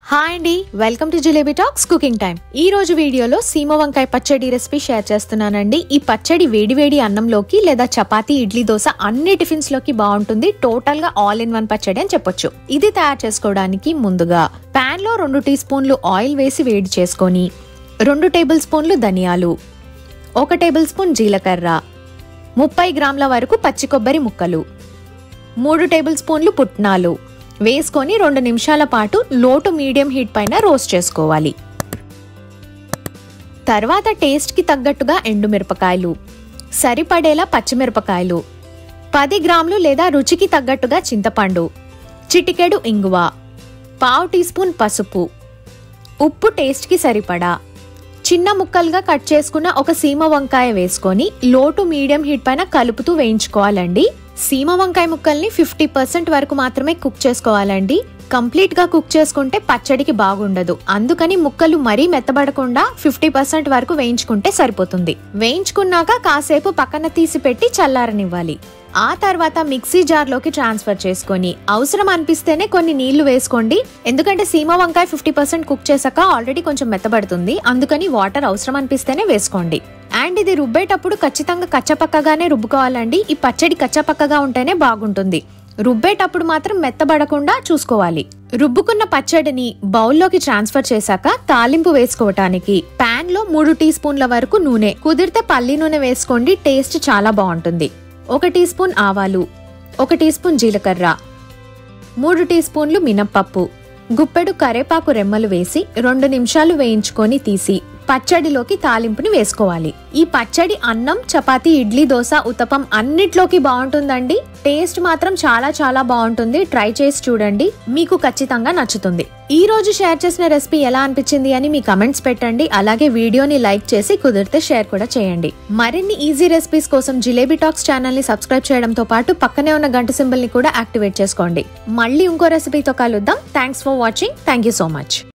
hi అండి welcome to Jalebi talks cooking time ఈ రోజు వీడియోలో సీమ వంకాయ పచ్చడి రెసిపీ షేర్ చేస్తున్నానండి ఈ పచ్చడి వేడివేడి అన్నంలోకి లేదా చపాతీ ఇడ్లీ దోశ అన్ని టిఫిన్స్ లోకి బాగుంటుంది టోటల్ గా ఆల్ ఇన్ వన్ పచ్చడి అని చెప్పొచ్చు ఇది తయారు చేసుకోవడానికి ముందుగా పాన్ లో రెండు టీ స్పూన్లు ఆయిల్ వేసి వేడి చేసుకొని రెండు టేబుల్ స్పూన్లు ధనియాలు ఒక టేబుల్ స్పూన్ జీలకర్ర ముప్పై గ్రాముల వరకు పచ్చి కొబ్బరి ముక్కలు మూడు టేబుల్ స్పూన్లు పుట్నాలు వేసుకొని రెండు నిమిషాల పాటు లోటు మీడియం హీట్ పైన రోస్ట్ చేసుకోవాలి తర్వాత టేస్ట్కి తగ్గట్టుగా ఎండుమిరపకాయలు సరిపడేలా పచ్చిమిరపకాయలు పది గ్రాములు లేదా రుచికి తగ్గట్టుగా చింతపండు చిటికెడు ఇంగువ పావు టీ స్పూన్ పసుపు ఉప్పు టేస్ట్కి సరిపడా చిన్న ముక్కలుగా కట్ చేసుకున్న ఒక సీమ వంకాయ వేసుకొని లోటు మీడియం హీట్ పైన కలుపుతూ వేయించుకోవాలండి సీమ వంకాయ ముక్కల్ని ఫిఫ్టీ పర్సెంట్ వరకు మాత్రమే కుక్ చేసుకోవాలండి కంప్లీట్ గా కుక్ చేసుకుంటే పచ్చడికి బాగుండదు అందుకని ముక్కలు మరీ మెత్తబడకుండా ఫిఫ్టీ పర్సెంట్ వరకు వేయించుకుంటే సరిపోతుంది వేయించుకున్నాక కాసేపు పక్కన తీసి పెట్టి చల్లారనివ్వాలి ఆ తర్వాత మిక్సీ జార్లోకి ట్రాన్స్ఫర్ చేసుకొని అవసరం అనిపిస్తేనే కొన్ని నీళ్లు వేసుకోండి ఎందుకంటే సీమ వంకాయ ఫిఫ్టీ పర్సెంట్ కుక్ చేశాక ఆల్రెడీ కొంచెం మెత్తబడుతుంది అందుకని వాటర్ అవసరం అనిపిస్తేనే వేసుకోండి అండ్ ఇది రుబ్బేటప్పుడు ఖచ్చితంగా కచ్చపక్కగానే రుబ్బుకోవాలండి ఈ పచ్చడి కచ్చపక్కగా ఉంటేనే బాగుంటుంది రుబ్బేటప్పుడు మాత్రం మెత్తబడకుండా చూసుకోవాలి రుబ్బుకున్న పచ్చడిని బౌల్లోకి ట్రాన్స్ఫర్ చేశాక తాలింపు వేసుకోవటానికి పాన్ లో మూడు టీ స్పూన్ల వరకు నూనె కుదిరితే పల్లి నూనె వేసుకోండి టేస్ట్ చాలా బాగుంటుంది ఒక టీ స్పూన్ ఆవాలు ఒక టీ స్పూన్ జీలకర్ర మూడు టీ స్పూన్లు మినప్పప్పు గుప్పెడు కరేపాకు రెమ్మలు వేసి రెండు నిమిషాలు వేయించుకొని తీసి పచ్చడిలోకి తాలింపుని వేసుకోవాలి ఈ పచ్చడి అన్నం చపాతీ ఇడ్లీ దోశ ఉతపం అన్నిట్లోకి బాగుంటుందండి టేస్ట్ మాత్రం చాలా చాలా బాగుంటుంది ట్రై చేసి చూడండి మీకు ఖచ్చితంగా నచ్చుతుంది ఈ రోజు షేర్ చేసిన రెసిపీ ఎలా అనిపించింది అని మీ కమెంట్స్ పెట్టండి అలాగే వీడియోని లైక్ చేసి కుదిరితే షేర్ కూడా చేయండి మరిన్ని ఈజీ రెసిపీస్ కోసం జిలేబీ టాక్స్ ఛానల్ ని సబ్స్క్రైబ్ చేయడంతో పాటు పక్కనే ఉన్న గంట సింబల్ ని కూడా యాక్టివేట్ చేసుకోండి మళ్ళీ ఇంకో రెసిపీతో కలుద్దాం thanks for watching thank you so much